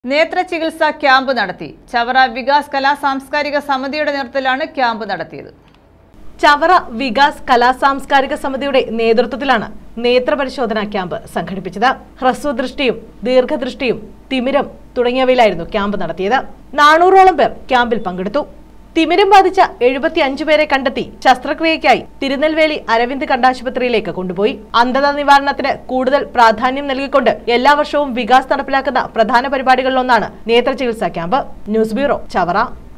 നേത്ര ചികിത്സാ ക്യാമ്പ് നടത്തി ചവറ വികാസ് കലാ സാംസ്കാരിക സമിതിയുടെ നേതൃത്വത്തിലാണ് ക്യാമ്പ് നടത്തിയത് ചവറ വികാസ് കലാ സാംസ്കാരിക സമിതിയുടെ നേതൃത്വത്തിലാണ് നേത്രപരിശോധനാ ക്യാമ്പ് സംഘടിപ്പിച്ചത് ഹ്രസ്വദൃഷ്ടിയും ദീർഘദൃഷ്ടിയും തിമിരം തുടങ്ങിയവയിലായിരുന്നു ക്യാമ്പ് നടത്തിയത് നാനൂറോളം പേർ ക്യാമ്പിൽ പങ്കെടുത്തു തിമിരം ബാധിച്ച എഴുപത്തി അഞ്ചു പേരെ കണ്ടെത്തി ശസ്ത്രക്രിയയ്ക്കായി തിരുനെൽവേലി അരവിന്ദ് കണ്ടാശുപത്രിയിലേക്ക് കൊണ്ടുപോയി അന്ധത നിവാരണത്തിന് കൂടുതൽ പ്രാധാന്യം നൽകിക്കൊണ്ട് എല്ലാ വർഷവും വികാസ് നടപ്പിലാക്കുന്ന പ്രധാന പരിപാടികളിലൊന്നാണ് നേത്ര ചികിത്സാ ക്യാമ്പ് ന്യൂസ് ബ്യൂറോ ചവറ